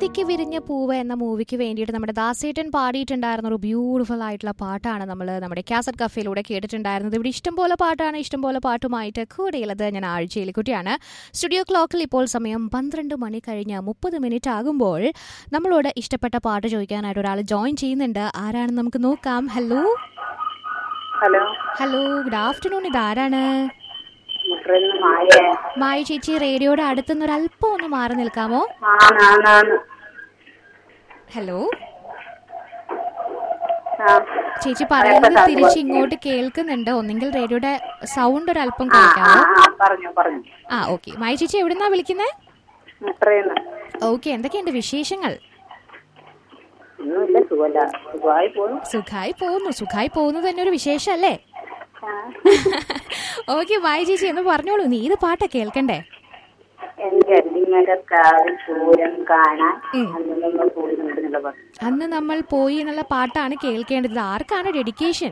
താഴേക്ക് വിരിഞ്ഞ പൂവ് എന്ന മൂവിക്ക് വേണ്ടിയിട്ട് നമ്മുടെ ദാസേട്ടൻ പാടിയിട്ടുണ്ടായിരുന്ന ഒരു ബ്യൂട്ടിഫുൾ ആയിട്ടുള്ള പാട്ടാണ് നമ്മൾ നമ്മുടെ കാസറ്റ് കഫയിലൂടെ കേട്ടിട്ടുണ്ടായിരുന്നത് ഇവിടെ ഇഷ്ടംപോലെ പാട്ടാണ് ഇഷ്ടംപോലെ പാട്ടുമായിട്ട് കൂടെയുള്ളത് ഞാൻ ആഴ്ചയിലിക്കുട്ടിയാണ് സ്റ്റുഡിയോ ക്ലോക്കിൽ ഇപ്പോൾ സമയം പന്ത്രണ്ട് മണി കഴിഞ്ഞ് മുപ്പത് മിനിറ്റ് ആകുമ്പോൾ നമ്മളോട് ഇഷ്ടപ്പെട്ട പാട്ട് ചോദിക്കാനായിട്ട് ഒരാൾ ജോയിൻ ചെയ്യുന്നുണ്ട് ആരാണെന്ന് നമുക്ക് നോക്കാം hello hello hello good afternoon ഇതാരാണ് മുട്ടറിന്ന് മായേ മായ ചേച്ചി റേഡിയോയുടെ അടുത്തുനിന്ന് ഒരു അല്പം ഒന്ന് മാറി നിൽക്കാമോ ആണാണാണ് ഹലോ ആ ചേച്ചി പറയുന്നത് തിരിച്ച് ഇങ്ങോട്ട് കേൾക്കുന്നുണ്ട് ഒന്നെങ്കിൽ റേഡിയോയുടെ സൗണ്ട് ഒരു അല്പം ആ ആ കുറയ്ക്കാമോ ആ പറഞ്ഞു പറഞ്ഞു ആ ഓക്കെ മായ ചേച്ചി എവിടുന്നാ വിളിക്കുന്നത് മുട്ടറിന്ന് ഓക്കെ എന്തൊക്കെയുണ്ട് വിശേഷങ്ങൾ ഒന്നുമില്ല സുഖമല്ല സുഖമായി പോകുന്നു സുഖായി പോകുന്നു സുഖായി പോകുന്നത് തന്നെ ഒരു വിശേഷമല്ലേ ആ. ഓക്കെ മായ ചേച്ചി എന്ന് പറഞ്ഞോളൂ നീ ഇത് പാട്ടാ കേൾക്കണ്ടേ എന്റെ അല്ലിമല കാവിൽ പൂരം കാണാൻ ഉം. അന്ന് നമ്മൾ പോയിരുന്നുള്ള പറഞ്ഞു അന്ന് നമ്മൾ പോയി എന്നുള്ള പാട്ടാണ് കേൾക്കേണ്ടത് ഇത് ആർക്കാണ് ഡെഡിക്കേഷൻ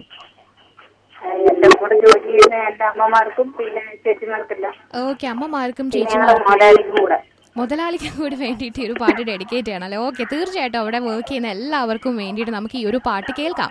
എന്റെ കൂടെ ജോലി ചെയ്യുന്ന എന്റെ അമ്മമാർക്കും പിന്നെ ചേച്ചിമാർക്കെല്ലാം ഓക്കെ അമ്മമാർക്കും പിന്നെ ചേച്ചിമാർക്കും മുതലാളിക്കും കൂടെ മുതലാളിക്ക് കൂടി വേണ്ടിയിട്ട് ഈ ഒരു പാട്ട് ഡെഡിക്കേറ്റ് ചെയ്യണമല്ലേ ഓക്കെ തീർച്ചയായിട്ടും അവിടെ വർക്ക് ചെയ്യുന്ന എല്ലാവർക്കും വേണ്ടിയിട്ട് നമുക്ക് ഈ ഒരു പാട്ട് കേൾക്കാം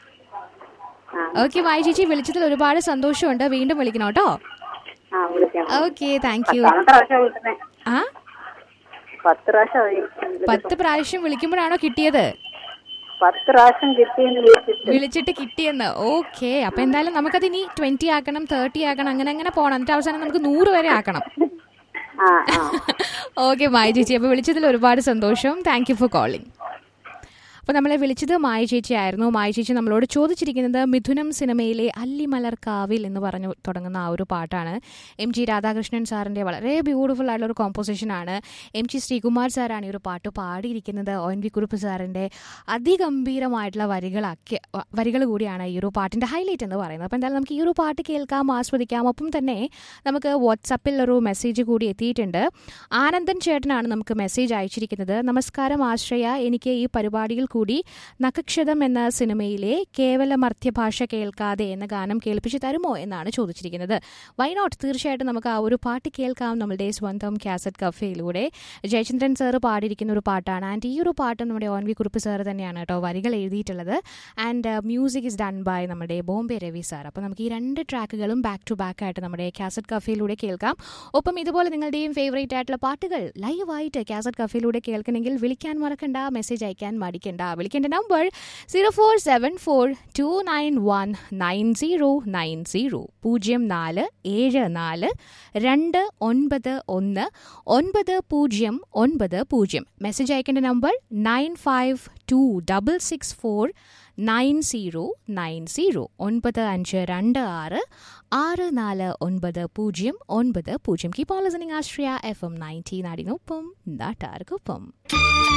ആ ഓക്കെ മായ ചേച്ചി വിളിച്ചതിൽ ഒരുപാട് സന്തോഷമുണ്ട് വീണ്ടും വിളിക്കണം കേട്ടോ ആ വിളിക്കാം ഓക്കെ താങ്ക് യു പത്താമത്തെ പ്രാവശ്യം വിളിക്കുന്നേ ആ പത്ത് പ്രാവശ്യമായി പത്ത് പ്രാവശ്യം വിളിക്കുമ്പോഴാണോ കിട്ടിയത് പത്ത് പ്രാവശ്യം കിട്ടിയെന്ന് വിളിച്ചിട്ട് വിളിച്ചിട്ട് കിട്ടിയെന്ന് ഓക്കെ അപ്പൊ എന്തായാലും നമുക്കത് ഇനി ട്വന്റി ആക്കണം തേർട്ടി ആക്കണം അങ്ങനെ അങ്ങനെ പോകണം എന്നിട്ട് അവസാനം നമുക്ക് നൂറ് വരെ ആക്കണം ആ ആ ഓക്കെ മായ ചേച്ചി അപ്പോൾ വിളിച്ചതിൽ ഒരുപാട് സന്തോഷം താങ്ക് യു ഫോർ കോളിംഗ് അപ്പോൾ നമ്മളെ വിളിച്ചത് മായ ചേച്ചി ആയിരുന്നു മായ ചേച്ചി നമ്മളോട് ചോദിച്ചിരിക്കുന്നത് മിഥുനം സിനിമയിലെ അല്ലിമലർ കാവിൽ എന്ന് പറഞ്ഞു തുടങ്ങുന്ന ആ ഒരു പാട്ടാണ് എം ജി രാധാകൃഷ്ണൻ സാറിൻ്റെ വളരെ ബ്യൂട്ടിഫുൾ ആയിട്ടുള്ള ഒരു കോമ്പോസിഷനാണ് എം ജി ശ്രീകുമാർ സാറാണ് ഈ ഒരു പാട്ട് പാടിയിരിക്കുന്നത് ഒ എൻ വി കുറുപ്പ് സാറിൻ്റെ അതിഗംഭീരമായിട്ടുള്ള വരികളാക്കി വരികൾ കൂടിയാണ് ഈ ഒരു പാട്ടിൻ്റെ ഹൈലൈറ്റ് എന്ന് പറയുന്നത് അപ്പോൾ എന്തായാലും നമുക്ക് ഈ ഒരു പാട്ട് കേൾക്കാം ആസ്വദിക്കാം ഒപ്പം തന്നെ നമുക്ക് വാട്സപ്പിൽ ഒരു മെസ്സേജ് കൂടി എത്തിയിട്ടുണ്ട് ആനന്ദൻ ചേട്ടനാണ് നമുക്ക് മെസ്സേജ് അയച്ചിരിക്കുന്നത് നമസ്കാരം ആശ്രയ എനിക്ക് ഈ പരിപാടിയിൽ കൂടി നഖക്ഷതം എന്ന സിനിമയിലെ കേവല മർത്യഭാഷ കേൾക്കാതെ എന്ന ഗാനം കേൾപ്പിച്ചു തരുമോ എന്നാണ് ചോദിച്ചിരിക്കുന്നത് വൈ നോട്ട് തീർച്ചയായിട്ടും നമുക്ക് ആ ഒരു പാട്ട് കേൾക്കാം നമ്മളുടെ സ്വന്തം കാസറ്റ് കഫേയിലൂടെ ജയചന്ദ്രൻ സാറ് പാടിയിരിക്കുന്ന ഒരു പാട്ടാണ് ആൻഡ് ഈ ഒരു പാട്ട് നമ്മുടെ ഓൻ വി കുറുപ്പ് സാറ് തന്നെയാണ് കേട്ടോ വരികൾ എഴുതിയിട്ടുള്ളത് and music is done by നമ്മുടെ ബോംബെ രവി സാർ അപ്പോൾ നമുക്ക് ഈ രണ്ട് ട്രാക്കുകളും ബാക്ക് ടു ബാക്ക് ആയിട്ട് നമ്മുടെ കാസറ്റ് കഫേയിലൂടെ കേൾക്കാം ഒപ്പം ഇതുപോലെ നിങ്ങളുടെയും ഫേവറേറ്റ് ആയിട്ടുള്ള പാട്ടുകൾ ലൈവായിട്ട് കാസറ്റ് കഫേയിലൂടെ കേൾക്കണമെങ്കിൽ വിളിക്കാൻ മറക്കണ്ട മെസ്സേജ് അയക്കാൻ മടിക്കണ്ട വിളിക്കേണ്ട number zero four seven four two nine one nine zero nine zero പൂജ്യം നാല് ഏഴ് നാല് രണ്ട് ഒൻപത് ഒന്ന് ഒൻപത് പൂജ്യം ഒൻപത് പൂജ്യം മെസ്സേജ് അയക്കേണ്ട number nine five two double six four nine zero nine zero ഒൻപത് അഞ്ച് രണ്ട് ആറ് ആറ് നാല് ഒൻപത് പൂജ്യം ഒൻപത് പൂജ്യം keep on listening Ashraya F M nineteen നാടിനൊപ്പം നാട്ടാർക്കൊപ്പം